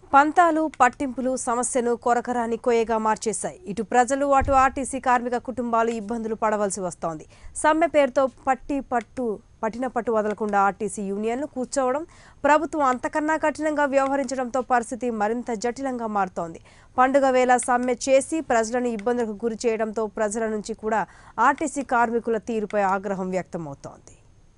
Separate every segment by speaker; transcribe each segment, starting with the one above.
Speaker 1: పంతాలు పట్టింపులు సమస్యను కొరకరాని కొయ్యగా మార్చేశాయి ఇటు ప్రజలు అటు ఆర్టీసీ కార్మిక కుటుంబాలు ఇబ్బందులు పడవలసి వస్తోంది సమ్మె పేరుతో పట్టి పట్టు పట్టిన పట్టు వదలకుండా ఆర్టీసీ యూనియన్లు కూర్చోవడం ప్రభుత్వం అంతకన్నా కఠినంగా వ్యవహరించడంతో పరిస్థితి మరింత జటిలంగా మారుతోంది పండుగ వేళ సమ్మె చేసి ప్రజలను ఇబ్బందులకు గురి చేయడంతో ప్రజల నుంచి కూడా ఆర్టీసీ కార్మికుల తీరుపై ఆగ్రహం వ్యక్తమవుతోంది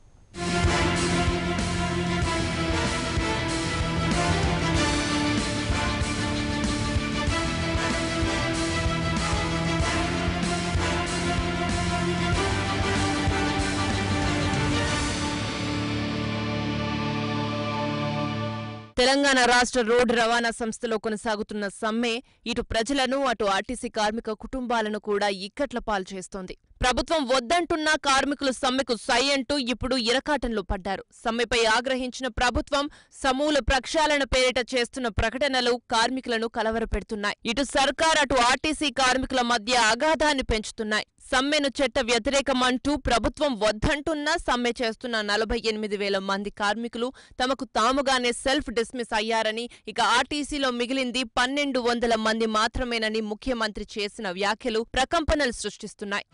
Speaker 2: తెలంగాణ రాష్ట్ర రోడ్డు రవాణా సంస్థలో కొనసాగుతున్న సమ్మె ఇటు ప్రజలను అటు ఆర్టీసీ కార్మిక కుటుంబాలను కూడా ఇక్కట్ల పాలు చేస్తోంది ప్రభుత్వం వద్దంటున్న కార్మికులు సమ్మెకు సై అంటూ ఇప్పుడు ఇరకాటంలో పడ్డారు సమ్మెపై ఆగ్రహించిన ప్రభుత్వం సమూల ప్రక్షాళన పేరిట చేస్తున్న ప్రకటనలు కార్మికులను కలవరపెడుతున్నాయి ఇటు సర్కార్ అటు ఆర్టీసీ కార్మికుల మధ్య అగాధాన్ని పెంచుతున్నాయి సమ్మెను చట్ట వ్యతిరేకమంటూ ప్రభుత్వం వద్దంటున్నా సమ్మె చేస్తున్న నలభై ఎనిమిది వేల మంది కార్మికులు తమకు తాముగానే సెల్ఫ్ డిస్మిస్ అయ్యారని ఇక ఆర్టీసీలో మిగిలింది పన్నెండు వందల మంది మాత్రమేనని ముఖ్యమంత్రి చేసిన వ్యాఖ్యలు ప్రకంపనలు సృష్టిస్తున్నాయి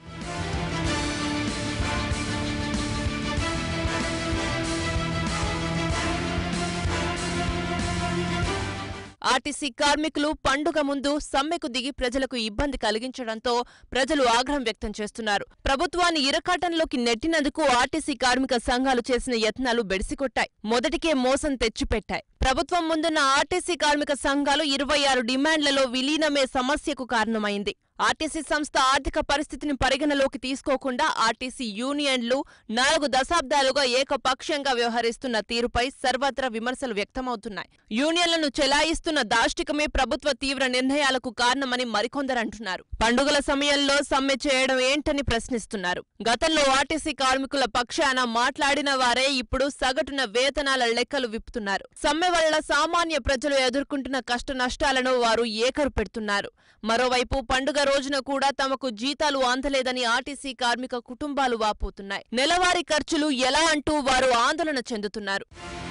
Speaker 2: ఆర్టీసీ కార్మికులు పండుగ ముందు సమ్మెకు దిగి ప్రజలకు ఇబ్బంది కలిగించడంతో ప్రజలు ఆగ్రహం వ్యక్తం చేస్తున్నారు ప్రభుత్వాన్ని ఇరకాటంలోకి నెట్టినందుకు ఆర్టీసీ కార్మిక సంఘాలు చేసిన యత్నాలు బెడిసికొట్టాయి మొదటికే మోసం తెచ్చిపెట్టాయి ప్రభుత్వం ముందున్న ఆర్టీసీ కార్మిక సంఘాలు ఇరవై ఆరు డిమాండ్లలో విలీనమే సమస్యకు కారణమైంది ఆర్టీసీ సంస్థ ఆర్థిక పరిస్థితిని పరిగణలోకి తీసుకోకుండా ఆర్టీసీ యూనియన్లు నాలుగు దశాబ్దాలుగా ఏకపక్షంగా వ్యవహరిస్తున్న తీరుపై సర్వత్రా విమర్శలు వ్యక్తమవుతున్నాయి యూనియన్లను చెలాయిస్తున్న దాష్టికమే ప్రభుత్వ తీవ్ర నిర్ణయాలకు కారణమని మరికొందరు అంటున్నారు పండుగల సమయంలో సమ్మె చేయడం ఏంటని ప్రశ్నిస్తున్నారు గతంలో ఆర్టీసీ కార్మికుల పక్షాన మాట్లాడిన వారే ఇప్పుడు సగటున వేతనాల లెక్కలు విప్పుతున్నారు సమ్మె వల్ల సామాన్య ప్రజలు ఎదుర్కొంటున్న కష్ట నష్టాలను వారు ఏకరు పెడుతున్నారు మరోవైపు పండుగ రోజున కూడా తమకు జీతాలు అందలేదని ఆర్టీసీ కార్మిక కుటుంబాలు వాపోతున్నాయి నెలవారీ ఖర్చులు ఎలా అంటూ వారు ఆందోళన చెందుతున్నారు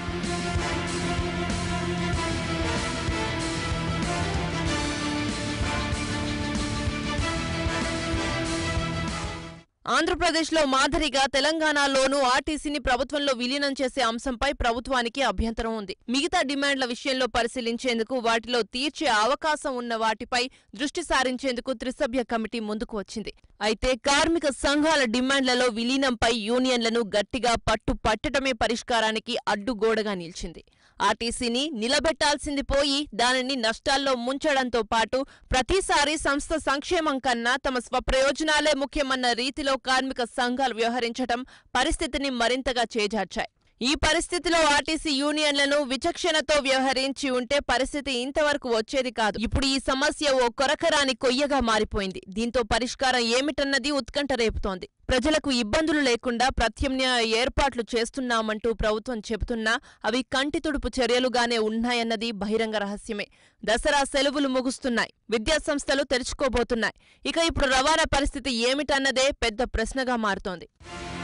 Speaker 2: ఆంధ్రప్రదేశ్లో మాదిరిగా తెలంగాణలోనూ ఆర్టీసీని ప్రభుత్వంలో విలీనం చేసే అంశంపై ప్రభుత్వానికి అభ్యంతరం ఉంది మిగతా డిమాండ్ల విషయంలో పరిశీలించేందుకు వాటిలో తీర్చే అవకాశం ఉన్న వాటిపై దృష్టి సారించేందుకు త్రిసభ్య కమిటీ ముందుకు వచ్చింది అయితే కార్మిక సంఘాల డిమాండ్లలో విలీనంపై యూనియన్లను గట్టిగా పట్టు పట్టడమే పరిష్కారానికి అడ్డుగోడగా నిలిచింది ఆర్టీసీని నిలబెట్టాల్సింది పోయి దానిని నష్టాల్లో ముంచడంతో పాటు ప్రతిసారి సంస్థ సంక్షేమం కన్నా తమ స్వప్రయోజనాలే ముఖ్యమన్న రీతిలో కార్మిక సంఘాలు వ్యవహరించటం పరిస్థితిని మరింతగా చేజార్చాయి ఈ పరిస్థితిలో ఆర్టీసీ యూనియన్లను విచక్షణతో వ్యవహరించి ఉంటే పరిస్థితి ఇంతవరకు వచ్చేది కాదు ఇప్పుడు ఈ సమస్య ఓ కొరకరాని కొయ్యగా మారిపోయింది దీంతో పరిష్కారం ఏమిటన్నది ఉత్కంఠ రేపుతోంది ప్రజలకు ఇబ్బందులు లేకుండా ప్రత్యామ్నాయ ఏర్పాట్లు చేస్తున్నామంటూ ప్రభుత్వం చెబుతున్నా అవి కంటి తుడుపు చర్యలుగానే ఉన్నాయన్నది బహిరంగ రహస్యమే దసరా సెలవులు ముగుస్తున్నాయి విద్యాసంస్థలు తెరుచుకోబోతున్నాయి ఇక ఇప్పుడు రవాణా పరిస్థితి ఏమిటన్నదే పెద్ద ప్రశ్నగా మారుతోంది